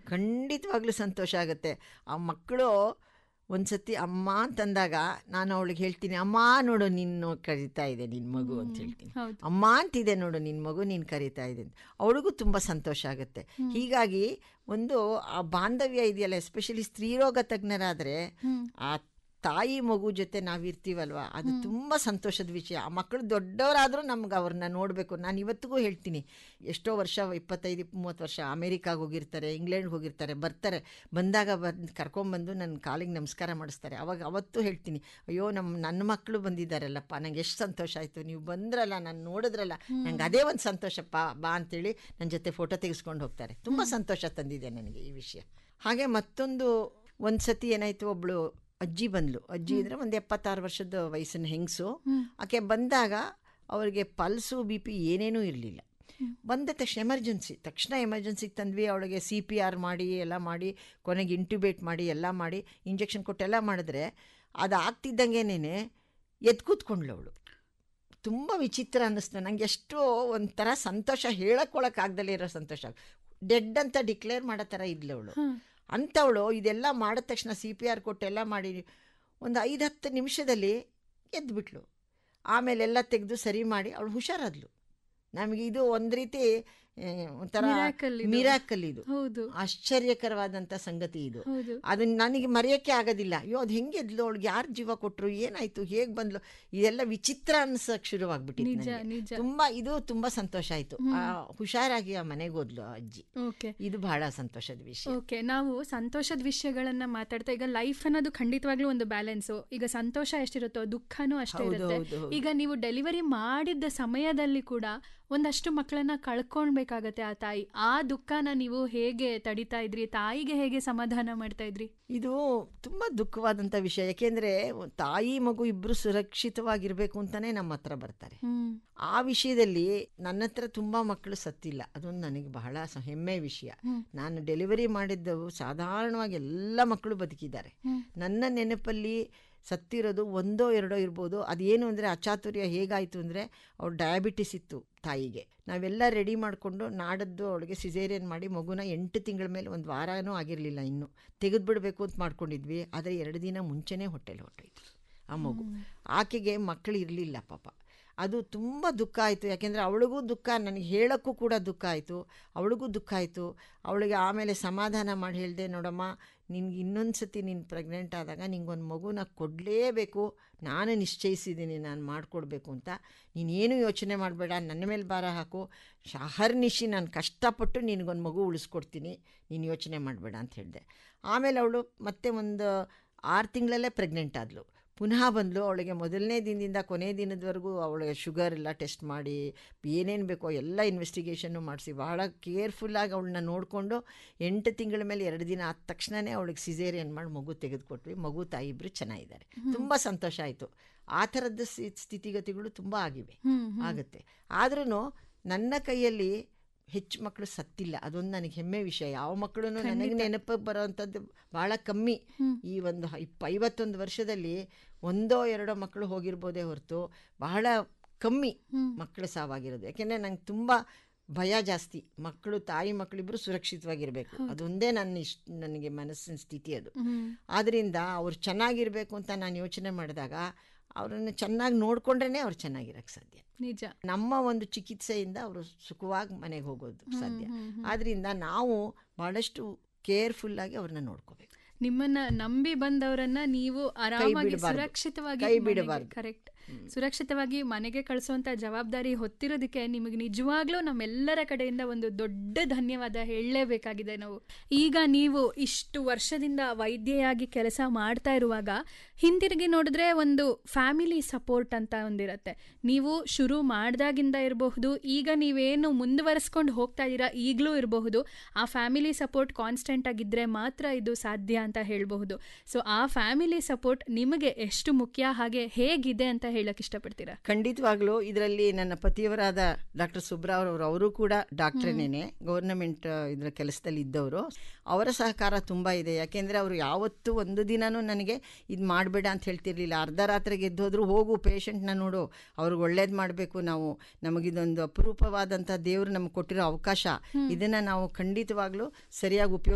ಖಂಡಿತವಾಗ್ಲೂ ಸಂತೋಷ ಆಗುತ್ತೆ ಆ ಮಕ್ಕಳು ಒಂದ್ಸತಿ ಅಮ್ಮ ಅಂತಂದಾಗ ನಾನು ಅವಳಿಗೆ ಹೇಳ್ತೀನಿ ಅಮ್ಮ ನೋಡು ನಿನ್ನ ಕರಿತಾ ಇದೆ ನಿನ್ನ ಮಗು ಅಂತ ಹೇಳ್ತೀನಿ ಹೌದು ಅಮ್ಮ ಅಂತಿದೆ ನೋಡು ನಿನ್ನ ಮಗು ನೀನು ಕರಿತಾ ಇದೆ ಅಂತ ಅವಳಿಗೂ ತುಂಬ ಸಂತೋಷ ಆಗುತ್ತೆ ಹೀಗಾಗಿ ಒಂದು ಆ ಬಾಂಧವ್ಯ ಇದೆಯಲ್ಲ ಎಸ್ಪೆಷಲಿ ಸ್ತ್ರೀರೋಗ ತಜ್ಞರಾದರೆ ಹ್ಮ್. ಆ ತಾಯಿ ಮಗು ಜೊತೆ ನಾವಿರ್ತೀವಲ್ವ ಅದು ತುಂಬ ಸಂತೋಷದ ವಿಷಯ ಆ ಮಕ್ಕಳು ದೊಡ್ಡವರಾದರೂ ನಮ್ಗೆ ಅವ್ರನ್ನ ನೋಡಬೇಕು ನಾನು ಇವತ್ತಿಗೂ ಹೇಳ್ತೀನಿ ಎಷ್ಟೋ ವರ್ಷ ಇಪ್ಪತ್ತೈದು ಮೂವತ್ತು ವರ್ಷ ಅಮೇರಿಕಾಗೆ ಹೋಗಿರ್ತಾರೆ ಇಂಗ್ಲೆಂಡ್ಗೆ ಹೋಗಿರ್ತಾರೆ ಬರ್ತಾರೆ ಬಂದಾಗ ಬಂದು ಕರ್ಕೊಂಬಂದು ನನ್ನ ಕಾಲಿಗೆ ನಮಸ್ಕಾರ ಮಾಡಿಸ್ತಾರೆ ಅವಾಗ ಅವತ್ತು ಹೇಳ್ತೀನಿ ಅಯ್ಯೋ ನಮ್ಮ ನನ್ನ ಮಕ್ಕಳು ಬಂದಿದ್ದಾರಲ್ಲಪ್ಪ ನಂಗೆ ಎಷ್ಟು ಸಂತೋಷ ಆಯಿತು ನೀವು ಬಂದ್ರಲ್ಲ ನಾನು ನೋಡಿದ್ರಲ್ಲ ನಂಗೆ ಅದೇ ಒಂದು ಸಂತೋಷಪ್ಪ ಬಾ ಅಂತೇಳಿ ನನ್ನ ಜೊತೆ ಫೋಟೋ ತೆಗೆಸ್ಕೊಂಡು ಹೋಗ್ತಾರೆ ತುಂಬ ಸಂತೋಷ ತಂದಿದೆ ನನಗೆ ಈ ವಿಷಯ ಹಾಗೆ ಮತ್ತೊಂದು ಒಂದು ಸತಿ ಏನಾಯಿತು ಒಬ್ಬಳು ಅಜ್ಜಿ ಬಂದ್ಲು ಅಜ್ಜಿ ಅಂದರೆ ಒಂದು ಎಪ್ಪತ್ತಾರು ವರ್ಷದ ವಯಸ್ಸಿನ ಹೆಂಗಸು ಆಕೆ ಬಂದಾಗ ಅವರಿಗೆ ಪಲ್ಸು ಬಿ ಪಿ ಏನೇನೂ ಇರಲಿಲ್ಲ ಬಂದ ತಕ್ಷಣ ಎಮರ್ಜೆನ್ಸಿ ತಕ್ಷಣ ಎಮರ್ಜೆನ್ಸಿಗೆ ತಂದ್ವಿ ಅವಳಿಗೆ ಸಿ ಪಿ ಆರ್ ಮಾಡಿ ಎಲ್ಲ ಮಾಡಿ ಕೊನೆಗೆ ಇಂಟ್ಯೂಬೇಟ್ ಮಾಡಿ ಎಲ್ಲ ಮಾಡಿ ಇಂಜೆಕ್ಷನ್ ಕೊಟ್ಟು ಎಲ್ಲ ಮಾಡಿದ್ರೆ ಅದು ಆಗ್ತಿದ್ದಂಗೆನೇ ಎದ್ದು ಕೂತ್ಕೊಂಡ್ಳು ಅವಳು ತುಂಬ ವಿಚಿತ್ರ ಅನ್ನಿಸ್ತು ನನಗೆ ಎಷ್ಟೋ ಒಂಥರ ಸಂತೋಷ ಹೇಳಕ್ಕೊಳಕ್ಕಾಗ್ದಲೇ ಇರೋ ಸಂತೋಷ ಡೆಡ್ ಅಂತ ಡಿಕ್ಲೇರ್ ಮಾಡೋ ಥರ ಇದ್ಲು ಅವಳು ಅಂಥವಳು ಇದೆಲ್ಲ ಮಾಡಿದ ತಕ್ಷಣ ಸಿ ಪಿ ಆರ್ ಕೊಟ್ಟೆಲ್ಲ ಮಾಡಿ ಒಂದು ಐದು ಹತ್ತು ನಿಮಿಷದಲ್ಲಿ ಎದ್ದುಬಿಟ್ಲು ಆಮೇಲೆ ಎಲ್ಲ ತೆಗೆದು ಸರಿ ಮಾಡಿ ಅವಳು ಹುಷಾರಾದ್ಲು ನಮಗೆ ಇದು ಒಂದು ರೀತಿ ಆ, ಒಂಥರ Miracle ಇದು. ಮಿರಾಕಲ್ ಇದು ಹೌದು ಆಶ್ಚರ್ಯಕರವಾದಂಥ ಸಂಗತಿ ಇದು ಹೌದು ಅದು ನನಗೆ ಮರೆಯೋಕ್ಕೆ ಆಗೋದಿಲ್ಲ ಅಯ್ಯೋ ಅದು ಹೆಂಗೆ ಎದ್ಲು ಅವಳಿಗೆ ಯಾರು ಜೀವ ಕೊಟ್ಟರು ಏನಾಯಿತು ಹೇಗೆ ಬಂದ್ಲು ಇದೆಲ್ಲ ವಿಚಿತ್ರ ಅನ್ಸಕ್ಕೆ ಶುರುವಾಗ್ಬಿಟ್ಟಿತ್ತು ನಿಜ ನನಗೆ. ನಿಜ ತುಂಬಾ ಇದು ತುಂಬಾ ಸಂತೋಷ ಆಯಿತು ಹುಷಾರಾಗಿ ಆ ಮನೆಗೆ ಹೋದ್ಲು ಆ ಅಜ್ಜಿ ಓಕೆ ಇದು ಬಹಳ ಸಂತೋಷದ ವಿಷಯ ಓಕೆ ನಾವು ಸಂತೋಷದ ವಿಷಯಗಳನ್ನ ಮಾತಾಡ್ತಾ ಈಗ ಲೈಫ್ ಅನ್ನೋದು ಖಂಡಿತವಾಗ್ಲೂ ಒಂದು ಬ್ಯಾಲೆನ್ಸು ಈಗ ಸಂತೋಷ ಎಷ್ಟಿರುತ್ತೋ ದುಃಖನೂ ಅಷ್ಟೇ ಹೌದು, ಇರುತ್ತೆ ಹೌದು, ಹೌದು. ಈಗ ನೀವು ಡೆಲಿವರಿ ಮಾಡಿದ್ದ ಸಮಯದಲ್ಲಿ ಕೂಡ ಒಂದಷ್ಟು ಮಕ್ಕಳನ್ನ ಕಳ್ಕೊಳ್ಬೇಕಾಗತ್ತೆ ಆ ತಾಯಿ ಆ ದುಃಖನ ನೀವು ಹೇಗೆ ತಡಿತಾ ಇದ್ರಿ ತಾಯಿಗೆ ಹೇಗೆ ಸಮಾಧಾನ ಮಾಡ್ತಾ ಇದ್ರಿ ಇದು ತುಂಬ ದುಃಖವಾದಂಥ ವಿಷಯ ಯಾಕೆಂದರೆ ತಾಯಿ ಮಗು ಇಬ್ಬರು ಸುರಕ್ಷಿತವಾಗಿರಬೇಕು ಅಂತಲೇ ನಮ್ಮ ಹತ್ರ ಬರ್ತಾರೆ ಹ್ಮ್ ಆ ವಿಷಯದಲ್ಲಿ ನನ್ನ ಹತ್ರ ತುಂಬ ಮಕ್ಕಳು ಸತ್ತಿಲ್ಲ ಅದೊಂದು ನನಗೆ ಬಹಳ ಸ- ಹೆಮ್ಮೆ ವಿಷಯ ನಾನು ಡೆಲಿವರಿ ಮಾಡಿದ್ದವು ಸಾಧಾರಣವಾಗಿ ಎಲ್ಲ ಮಕ್ಕಳು ಬದುಕಿದ್ದಾರೆ ನನ್ನ ನೆನಪಲ್ಲಿ ಸತ್ತಿರೋದು ಒಂದೋ ಎರಡೋ ಇರ್ಬೋದು ಅದೇನು ಅಂದರೆ ಅಚಾತುರ್ಯ ಹೇಗಾಯಿತು ಅಂದರೆ ಅವ್ಳು ಡಯಾಬಿಟಿಸ್ ಇತ್ತು ತಾಯಿಗೆ ನಾವೆಲ್ಲ ರೆಡಿ ಮಾಡಿಕೊಂಡು ನಾಡದ್ದು ಅವಳಿಗೆ ಸಿಸೇರಿಯನ್ ಮಾಡಿ ಮಗುನ ಎಂಟು ತಿಂಗಳ ಮೇಲೆ ಒಂದು ವಾರನೂ ಆಗಿರಲಿಲ್ಲ ಇನ್ನು ತೆಗೆದುಬಿಡ್ಬೇಕು ಅಂತ ಮಾಡ್ಕೊಂಡಿದ್ವಿ ಆದರೆ ಎರಡು ದಿನ ಮುಂಚೆನೇ ಹೊಟ್ಟೆಲಿ ಹೊಟ್ಟೋಯ್ತು ಆ ಮಗು ಆಕೆಗೆ ಮಕ್ಕಳು ಇರಲಿಲ್ಲ ಪಾಪ ಅದು ತುಂಬ ದುಃಖ ಆಯಿತು ಯಾಕೆಂದರೆ ಅವಳಿಗೂ ದುಃಖ ನನಗೆ ಹೇಳೋಕ್ಕೂ ಕೂಡ ದುಃಖ ಆಯಿತು ಅವಳಿಗೂ ದುಃಖ ಆಯಿತು ಅವಳಿಗೆ ಆಮೇಲೆ ಸಮಾಧಾನ ಮಾಡಿ ಹೇಳಿದೆ ನೋಡಮ್ಮ ನಿನ್ಗೆ ಇನ್ನೊಂದು ಸತಿ ನೀನು ಪ್ರೆಗ್ನೆಂಟ್ ಆದಾಗ ನಿಂಗೊಂದು ಮಗುನ ಕೊಡಲೇಬೇಕು ನಾನು ನಿಶ್ಚಯಿಸಿದ್ದೀನಿ ನಾನು ಮಾಡಿಕೊಡ್ಬೇಕು ಅಂತ ನೀನೇನು ಯೋಚನೆ ಮಾಡಬೇಡ ನನ್ನ ಮೇಲೆ ಭಾರ ಹಾಕು ಶಹರ್ನಿಶಿ ನಾನು ಕಷ್ಟಪಟ್ಟು ನಿನಗೊಂದು ಮಗು ಉಳಿಸ್ಕೊಡ್ತೀನಿ ನೀನು ಯೋಚನೆ ಮಾಡಬೇಡ ಅಂತ ಹೇಳಿದೆ ಆಮೇಲೆ ಅವಳು ಮತ್ತೆ ಒಂದು ಆರು ತಿಂಗಳಲ್ಲೇ ಪ್ರೆಗ್ನೆಂಟ್ ಆದಳು ಪುನಃ ಬಂದಳು ಅವಳಿಗೆ ಮೊದಲನೇ ದಿನದಿಂದ ಕೊನೆ ದಿನದವರೆಗೂ ಅವಳಿಗೆ ಶುಗರ್ ಎಲ್ಲ ಟೆಸ್ಟ್ ಮಾಡಿ ಏನೇನು ಬೇಕೋ ಎಲ್ಲ ಇನ್ವೆಸ್ಟಿಗೇಷನ್ನು ಮಾಡಿಸಿ ಬಹಳ ಕೇರ್ಫುಲ್ಲಾಗಿ ಅವಳನ್ನ ನೋಡಿಕೊಂಡು ಎಂಟು ತಿಂಗಳ ಮೇಲೆ ಎರಡು ದಿನ ಆದ ತಕ್ಷಣವೇ ಅವಳಿಗೆ ಸಿಸೇರಿಯನ್ ಮಾಡಿ ಮಗು ತೆಗೆದುಕೊಟ್ವಿ ಮಗು ತಾಯಿ ಇಬ್ಬರು ಚೆನ್ನಾಗಿದ್ದಾರೆ ತುಂಬ ಸಂತೋಷ ಆಯಿತು ಆ ಥರದ ಸ್ಥಿ- ಸ್ಥಿತಿಗತಿಗಳು ತುಂಬ ಆಗಿವೆ ಆಗುತ್ತೆ ಆದ್ರೂ ನನ್ನ ಕೈಯಲ್ಲಿ ಹೆಚ್ಚು ಮಕ್ಕಳು ಸತ್ತಿಲ್ಲ ಅದೊಂದು ನನಗೆ ಹೆಮ್ಮೆ ವಿಷಯ ಯಾವ ಮಕ್ಕಳು ನನಗೆ ನೆನಪಿಗೆ ಬರೋವಂಥದ್ದು ಭಾಳ ಕಮ್ಮಿ ಈ ಒಂದು ಇಪ್ಪ ಐವತ್ತೊಂದು ವರ್ಷದಲ್ಲಿ ಒಂದೋ ಎರಡೋ ಮಕ್ಕಳು ಹೋಗಿರ್ಬೋದೇ ಹೊರತು ಬಹಳ ಕಮ್ಮಿ ಮಕ್ಕಳು ಸಾವಾಗಿರೋದು ಯಾಕೆಂದರೆ ನಂಗೆ ತುಂಬ ಭಯ ಜಾಸ್ತಿ ಮಕ್ಕಳು ತಾಯಿ ಮಕ್ಕಳಿಬ್ಬರು ಸುರಕ್ಷಿತವಾಗಿರಬೇಕು ಅದೊಂದೇ ನನ್ನ ಇಷ್ಟ ನನಗೆ ಮನಸ್ಸಿನ ಸ್ಥಿತಿ ಅದು ಆದ್ದರಿಂದ ಅವ್ರು ಚೆನ್ನಾಗಿರಬೇಕು ಅಂತ ನಾನು ಯೋಚನೆ ಮಾಡಿದಾಗ ಅವರನ್ನು ಚೆನ್ನಾಗಿ ನೋಡಿಕೊಂಡ್ರೇ ಅವ್ರು ಚೆನ್ನಾಗಿರಕ್ಕೆ ಸಾಧ್ಯ ನಿಜ ನಮ್ಮ ಒಂದು ಚಿಕಿತ್ಸೆಯಿಂದ ಅವರು ಸುಖವಾಗಿ ಮನೆಗೆ ಹೋಗೋದು ಸಾಧ್ಯ ಆದ್ರಿಂದ ನಾವು ಬಹಳಷ್ಟು ಕೇರ್ಫುಲ್ಲಾಗಿ ಅವ್ರನ್ನ ನೋಡ್ಕೋಬೇಕು ನಿಮ್ಮನ್ನ ನಂಬಿ ಬಂದವರನ್ನ ನೀವು ಆರಾಮಾಗಿ ಬಿಡಬಾರ್ದು. ಸುರಕ್ಷಿತವಾಗಿ ಕೈ ಬಿಡಬಾರ್ದು. ಕರೆಕ್ಟ್ ಸುರಕ್ಷಿತವಾಗಿ ಮನೆಗೆ ಕಳಿಸುವಂತ ಜವಾಬ್ದಾರಿ ಹೊತ್ತಿರೋದಕ್ಕೆ ನಿಮಗೆ ನಿಜವಾಗ್ಲೂ ನಮ್ಮೆಲ್ಲರ ಕಡೆಯಿಂದ ಒಂದು ದೊಡ್ಡ ಧನ್ಯವಾದ ಹೇಳಲೇಬೇಕಾಗಿದೆ ನಾವು ಈಗ ನೀವು ಇಷ್ಟು ವರ್ಷದಿಂದ ವೈದ್ಯೆಯಾಗಿ ಕೆಲಸ ಮಾಡ್ತಾ ಇರುವಾಗ ಹಿಂದಿರುಗಿ ನೋಡಿದ್ರೆ ಒಂದು ಫ್ಯಾಮಿಲಿ ಸಪೋರ್ಟ್ ಅಂತ ಒಂದಿರತ್ತೆ ನೀವು ಶುರು ಮಾಡ್ದಾಗಿಂದ ಇರಬಹುದು ಈಗ ನೀವೇನು ಮುಂದುವರಿಸ್ಕೊಂಡು ಹೋಗ್ತಾ ಇದ್ದೀರಾ ಈಗಲೂ ಇರಬಹುದು ಆ ಫ್ಯಾಮಿಲಿ ಸಪೋರ್ಟ್ ಕಾನ್ಸ್ಟೆಂಟ್ ಆಗಿದ್ರೆ ಮಾತ್ರ ಇದು ಸಾಧ್ಯ ಅಂತ ಹೇಳಬಹುದು ಸೊ ಆ ಫ್ಯಾಮಿಲಿ ಸಪೋರ್ಟ್ ನಿಮಗೆ ಎಷ್ಟು ಮುಖ್ಯ ಹಾಗೆ ಹೇಗಿದೆ ಅಂತ ಹೇಳಕ್ ಇಷ್ಟಪಡ್ತೀರಾ ಖಂಡಿತವಾಗ್ಲೂ ಇದರಲ್ಲಿ ನನ್ನ ಪತಿಯವರಾದ ಡಾಕ್ಟರ್ ಸುಬ್ರಾವ್ ಅವರು ಅವರು ಕೂಡ ಡಾಕ್ಟ್ರೇನೇನೆ ಗೌರ್ನಮೆಂಟ್ ಇದರ ಕೆಲಸದಲ್ಲಿ ಇದ್ದವರು ಅವರ ಸಹಕಾರ ತುಂಬ ಇದೆ ಯಾಕೆಂದರೆ ಅವರು ಯಾವತ್ತೂ ಒಂದು ದಿನನೂ ನನಗೆ ಇದು ಮಾಡಬೇಡ ಅಂತ ಹೇಳ್ತಿರ್ಲಿಲ್ಲ ಅರ್ಧ ರಾತ್ರಿಗೆ ಎದ್ದೋದ್ರು ಹೋಗು ಪೇಷಂಟ್ನ ನೋಡು ಅವ್ರಿಗೆ ಒಳ್ಳೇದು ಮಾಡಬೇಕು ನಾವು ನಮಗಿದೊಂದು ಅಪರೂಪವಾದಂಥ ದೇವರು ನಮ್ಗೆ ಕೊಟ್ಟಿರೋ ಅವಕಾಶ ಇದನ್ನು ನಾವು ಖಂಡಿತವಾಗ್ಲೂ ಸರಿಯಾಗಿ ಉಪಯೋಗ